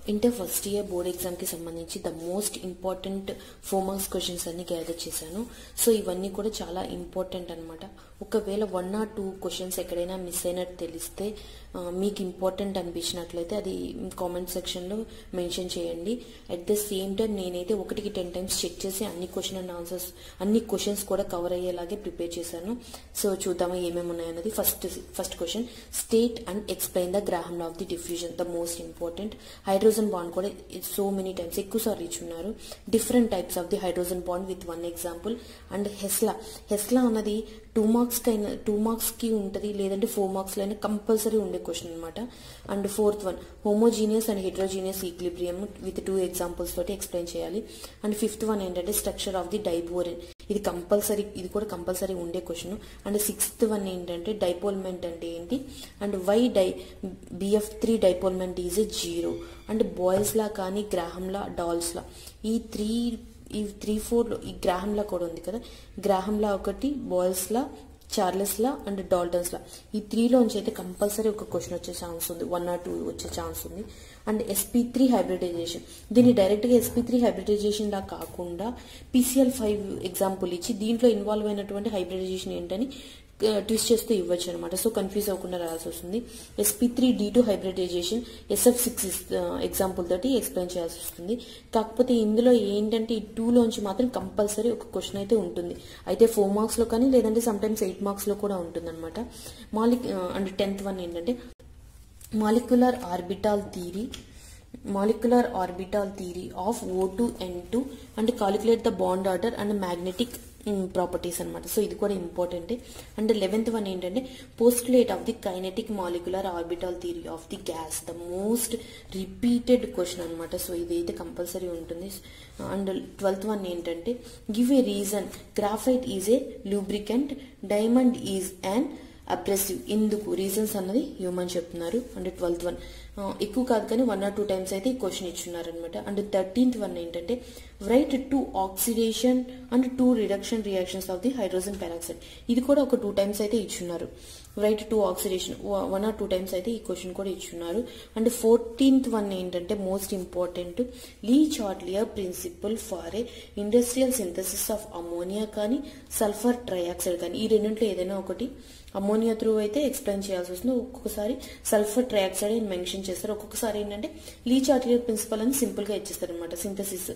inter first year board ఎగ్జామ్కి సంబంధించి the most important four marks questions అన్ని gather చేశాను సో ఇవన్నీ కూడా చాలా ఇంపార్టెంట్ అనమాట ఒకవేళ వన్ ఆర్ టూ క్వశ్చన్స్ ఎక్కడైనా మిస్ అయినట్టు తెలిస్తే ఆ, మీకు ఇంపార్టెంట్ అనిపించినట్లయితే అది కామెంట్ సెక్షన్లో మెన్షన్ చేయండి అట్ ద సేమ్ టైం నేనైతే ఒకటికి టెన్ టైమ్స్ చెక్ చేసి అన్ని క్వశ్చన్ అండ్ ఆన్సర్స్ అన్ని క్వశ్చన్స్ కూడా కవర్ అయ్యేలాగే ప్రిపేర్ చేశాను సో చూద్దామా ఏమేమి ఉన్నాయన్నది first first question state and explain the Graham of the diffusion the most important hydrogen bond కూడా సో మెనీ టైమ్స్ ఎక్కువ సార్లు ఇచ్చున్నారు different types of the hydrogen bond with one example and Hess law Hess law అన్నది two marks కైనా two marks కి ఉంటుంది లేదంటే four marks లో అయినా కంపల్సరీ ఉండే క్వశ్చన్ అనమాట and fourth one homogeneous and heterogeneous equilibrium with two examples తోటి ఎక్స్ప్లెయిన్ చేయాలి అండ్ ఫిఫ్త్ వన్ ఏంటంటే స్ట్రక్చర్ ఆఫ్ ది డైబోరెన్ ఇది కంపల్సరీ ఇది కూడా కంపల్సరీ ఉండే క్వశ్చన్ అండ్ సిక్స్త్ వన్ ఏంటంటే డైపోల్మెంట్ అంటే ఏంటి and why the BF three dipole moment is a zero and Boyle's law కానీ గ్రాహంలా డాల్స్ లా ఈ త్రీ ఈ త్రీ ఫోర్ ఈ గ్రాహంలా కూడా ఉంది కదా గ్రాహంలా ఒకటి Boyle's law Charles law and Dalton's law ఈ త్రీలోంచి అయితే కంపల్సరీ ఒక క్వశ్చన్ వచ్చే ఛాన్స్ ఉంది వన్ ఆర్ టూ వచ్చే ఛాన్స్ ఉంది అండ్ ఎస్పీ త్రీ హైబ్రిడైజేషన్ దీన్ని డైరెక్ట్ గా ఎస్పీ త్రీ హైబ్రిడైజేషన్ లా కాకుండా పీసీఎల్ ఫైవ్ ఎగ్జాంపుల్ ఇచ్చి దీంట్లో ఇన్వాల్వ్ అయినటువంటి హైబ్రిడైజేషన్ ఏంటని ట్విస్ట్ చేస్తూ ఇవ్వచ్చు అనమాట సో కన్ఫ్యూజ్ అవ్వకుండా రాయాల్సి వస్తుంది SP three D two hybridisation SF six example తోటి ఎక్స్ప్లెయిన్ చేయాల్సి వస్తుంది కాకపోతే ఇందులో ఏంటంటే ఈ టూలోంచి మాత్రం కంపల్సరీ ఒక క్వశ్చన్ అయితే ఉంటుంది అయితే ఫోర్ మార్క్స్ లో కానీ లేదంటే సమ్ టైమ్స్ ఎయిట్ మార్క్స్ లో కూడా ఉంటుంది అనమాట మాలిక్ అండ్ టెన్త్ వన్ ఏంటంటే molecular orbital theory molecular orbital theory of O2 N2 and calculate the bond order and magnetic properties అనమాట సో ఇది కూడా ఇంపార్టెంట్ అండ్ లెవెన్త్ వన్ ఏంటంటే postulate of the kinetic molecular orbital theory of the gas the most repeated question అనమాట so ఇదైతే compulsory ఉంటుంది and twelfth one ఏంటంటే give a reason graphite is a lubricant diamond is and abrasive ఎందుకు reasons అన్నది హ్యూమన్ చెప్తున్నారు and twelfth one ఎక్కువ కాదు కానీ వన్ ఆర్ టూ టైమ్స్ అయితే ఈ క్వశ్చన్ ఇచ్చున్నారు అనమాట అండ్ థర్టీన్త్ వన్ ఏంటంటే write two oxidation and two reduction reactions of the hydrogen peroxide ఇది కూడా ఒక టూ టైమ్స్ అయితే ఇచ్చున్నారు write two oxidation one or two times అయితే ఈ క్వశ్చన్ కూడా ఇచ్చున్నారు అండ్ ఫోర్టీన్త్ వన్ ఏంటంటే most important le Chatelier principle for a industrial synthesis of ammonia కానీ సల్ఫర్ ట్రయాక్సైడ్ కానీ ఈ రెండింటిలో ఏదైనా ఒకటి అమోనియా త్రూ అయితే ఎక్స్ప్లెయిన్ చేయాల్సి వస్తుంది ఒక్కొక్కసారి సల్ఫర్ ట్రయాక్సైడ్ అని మెన్షన్ చేస్తారు ఒక్కొక్కసారి ఏంటంటే లీ చార్ట్లియర్ ప్రిన్సిపల్ అని సింపుల్ గా ఇచ్చేస్తారు అనమాట సింథసిస్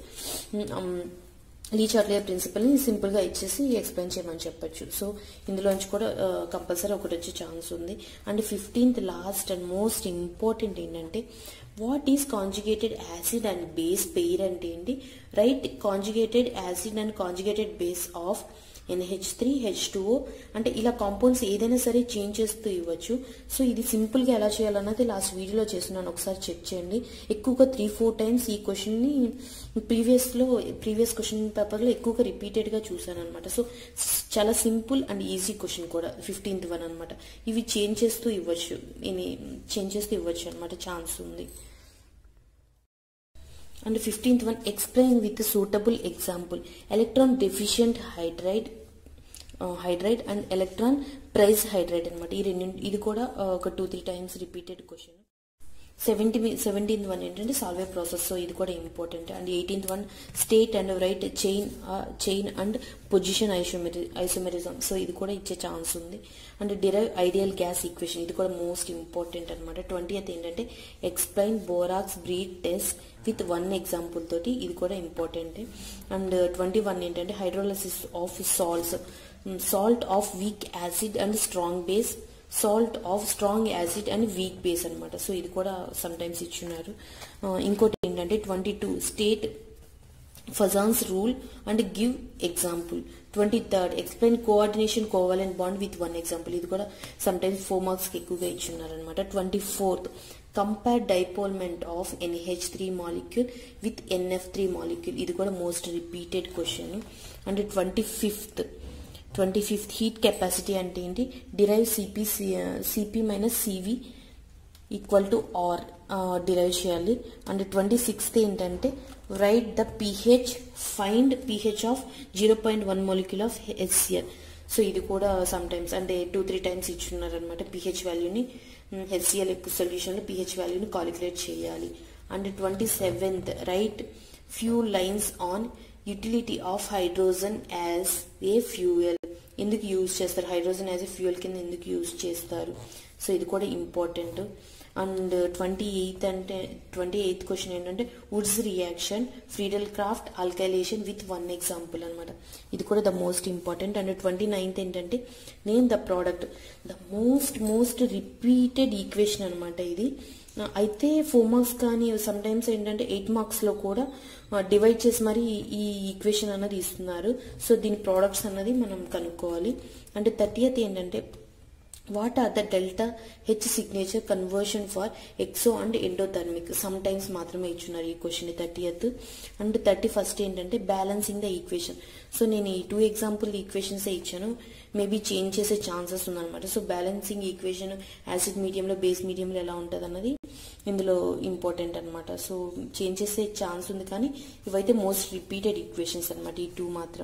లీ చార్ట్లియర్ ప్రిన్సిపల్ ని సింపుల్ గా ఇచ్చేసి ఎక్స్ప్లెయిన్ చేయమని చెప్పొచ్చు సో ఇందులోంచి కూడా కంపల్సరీ ఒకటి వచ్చే ఛాన్స్ ఉంది and fifteenth last and most important ఏంటంటే what is conjugated acid and base pair అంటే ఏంటి right conjugated acid and conjugated base of NH three H two O అంటే ఇలా కాంపౌండ్స్ ఏదైనా సరే చేంజ్ చేస్తూ ఇవ్వచ్చు సో ఇది సింపుల్ గా ఎలా చేయాలన్నది లాస్ట్ వీడియోలో చేస్తున్నాను ఒకసారి చెక్ చేయండి ఎక్కువగా త్రీ ఫోర్ టైమ్స్ ఈ క్వశ్చన్ ని ప్రీవియస్ లో ప్రీవియస్ క్వశ్చన్ పేపర్ లో ఎక్కువగా రిపీటెడ్ గా చూసాను అనమాట సో చాలా సింపుల్ అండ్ ఈజీ క్వశ్చన్ కూడా ఫిఫ్టీన్త్ వన్ అనమాట ఇవి చేంజ్ చేస్తూ ఇవ్వచ్చు ఇది చేంజ్ చేస్తూ ఇవ్వచ్చు అనమాట ఛాన్స్ ఉంది and fifteenth one explain with suitable example electron deficient hydride hydride and electron precise hydride అనమాట ఈ రెండు ఇది కూడా ఒక two three times repeated question seventy seventeenth one ఏంటంటే సాల్వే ప్రాసెస్ సో ఇది కూడా important and eighteenth one state and write chain chain and position isomery isomerism so ఇది కూడా ఇచ్చే ఛాన్స్ ఉంది and derive ideal gas equation ఇది కూడా most important అనమాట ట్వంటీ ఏంటంటే explain borax bead test with one example తోటి ఇది కూడా ఇంపార్టెంట్ అండ్ ట్వంటీ వన్ ఏంటంటే hydrolysis of salts salt of weak acid and strong base salt of strong acid and weak base అనమాట so ఇది కూడా some times ఇచ్చున్నారు ఇంకోటి ఏంటంటే twenty two state Fajans rule and give example twenty third explain coordination covalent bond with one example ఇది కూడా some times four marks కి ఎక్కువగా ఇచ్చున్నారు అనమాట twenty fourth compare dipole moment of NH three molecule with NF three molecule ఇది కూడా most repeated question and twenty fifth twenty fifth heat capacity అంటే ఏంటి derive CP CP minus CV equal to R derive చేయాలి and twenty sixth ఏంటంటే write the pH find pH of zero point one molecule of HCl so ఇది కూడా some times అంటే two three times ఇచ్చున్నారు అనమాట pH వాల్యూని HCl సొల్యూషన్లో pH వాల్యూని calculate చేయాలి and twenty seventh write few lines on utility of hydrogen as a fuel ఎందుకు use చేస్తారు హైడ్రోజన్ యాజ్ ఏ ఫ్యూయల్ కింద ఎందుకు యూజ్ చేస్తారు సో ఇది కూడా ఇంపార్టెంట్ అండ్ ట్వంటీ ఎయిత్ అంటే ట్వంటీ ఎయిత్ క్వశ్చన్ ఏంటంటే Wurtz reaction Friedel Crafts alkylation with one example అనమాట ఇది కూడా the most important and twenty ninth ఏంటంటే name the product the most most repeated equation అనమాట ఇది అయితే ఫోర్ మార్క్స్ కానీ సమ్ టైమ్స్ ఏంటంటే ఎయిట్ మార్క్స్లో కూడా డివైడ్ చేసి మరి ఈ ఈక్వేషన్ అన్నది ఇస్తున్నారు సో దీని ప్రోడక్ట్స్ అన్నది మనం కనుక్కోవాలి అంటే థర్టీయత్ ఏంటంటే what are the delta H signature conversion for exo and endothermic some times మాత్రమే ఇచ్చున్నారు ఈ question thirtieth and thirty first ఏంటంటే బ్యాలెన్సింగ్ ద ఈక్వేషన్ సో నేను ఈ టూ ఎగ్జాంపుల్ ఈక్వేషన్స్ ఇచ్చాను మేబీ చేంజ్ చేసే ఛాన్సెస్ ఉందన్నమాట సో బ్యాలెన్సింగ్ ఈక్వేషన్ యాసిడ్ మీడియంలో బేస్ మీడియంలో ఎలా ఉంటుంది అన్నది ఇందులో ఇంపార్టెంట్ అనమాట సో చేంజ్ చేసే ఛాన్స్ ఉంది కానీ ఇవైతే మోస్ట్ రిపీటెడ్ ఈక్వేషన్స్ అనమాట ఈ టూ మాత్రం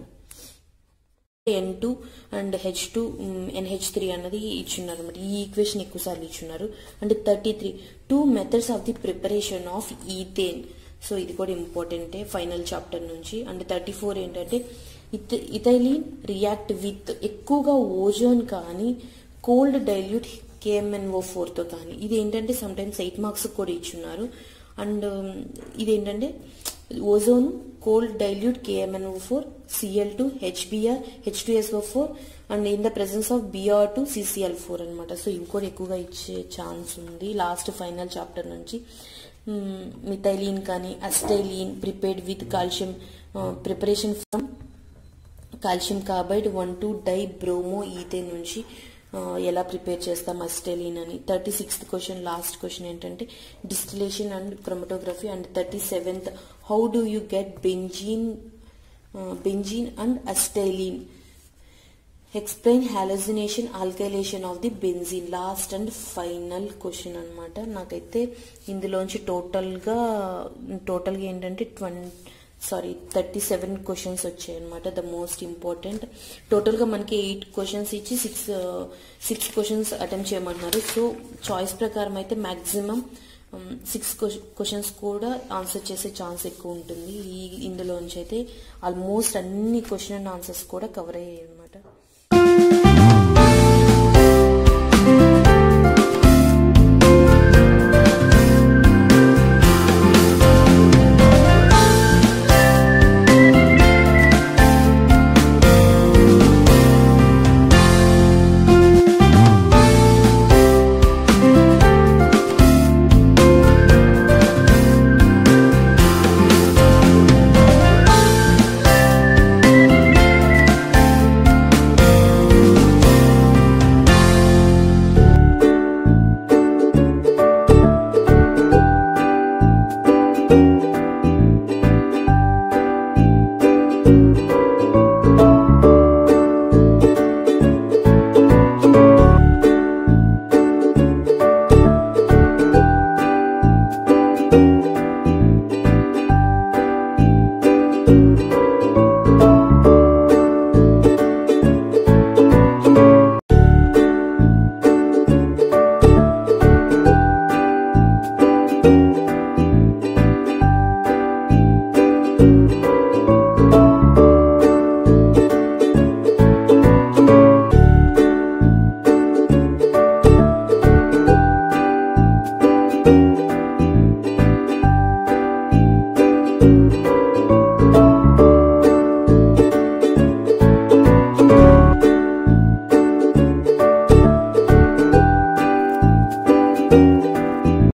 N two and H two NH three అన్నది ఇచ్చున్నారు అనమాట ఈ ఈక్వేషన్ ఎక్కువ సార్లు ఇచ్చున్నారు and thirty three two methods of the preparation of ethane so ఇది కూడా ఇంపార్టెంటే ఫైనల్ చాప్టర్ నుంచి అండ్ థర్టీ ఫోర్ ఏంటంటే ఇత్ ఇథైలిన్ రియాక్ట్ విత్ ఎక్కువగా ఓజోన్ కానీ కోల్డ్ డైల్యూట్ కేఎంఎన్ఓ ఫోర్తో కానీ ఇది ఏంటంటే సమ్ టైమ్స్ ఎయిట్ మార్క్స్ కూడా ఇచ్చున్నారు అండ్ ఇదేంటంటే ozone cold dilute KMnO four Cl two HBr H two SO four and in the presence of Br two CCl four అనమాట సో ఇవి కూడా ఎక్కువగా ఇచ్చే ఛాన్స్ ఉంది లాస్ట్ ఫైనల్ చాప్టర్ నుంచి మిథైలీన్ కానీ acetylene prepared with calcium preparation from calcium carbide one two dibromoethane నుంచి ఎలా ప్రిపేర్ చేస్తాం అస్టెలిన్ అని thirty sixth question last question ఏంటంటే distillation and chromatography and thirty seventh how do you get benzene benzene and acetylene explain halogenation alkylation of the benzene last and final question అనమాట నాకైతే ఇందులోంచి టోటల్గా టోటల్గా ఏంటంటే twenty sorry thirty seven questions వచ్చాయి అనమాట the most important టోటల్గా మనకి ఎయిట్ క్వశ్చన్స్ ఇచ్చి సిక్స్ సిక్స్ క్వశ్చన్స్ అటెంప్ట్ చేయమన్నారు సో చాయిస్ ప్రకారం అయితే మ్యాక్సిమం సిక్స్ క్వశ్చన్స్ కూడా ఆన్సర్ చేసే ఛాన్స్ ఎక్కువ ఉంటుంది ఈ ఇందులోంచి అయితే ఆల్మోస్ట్ అన్ని క్వశ్చన్ అండ్ ఆన్సర్స్ కూడా కవర్ అయ్యాయి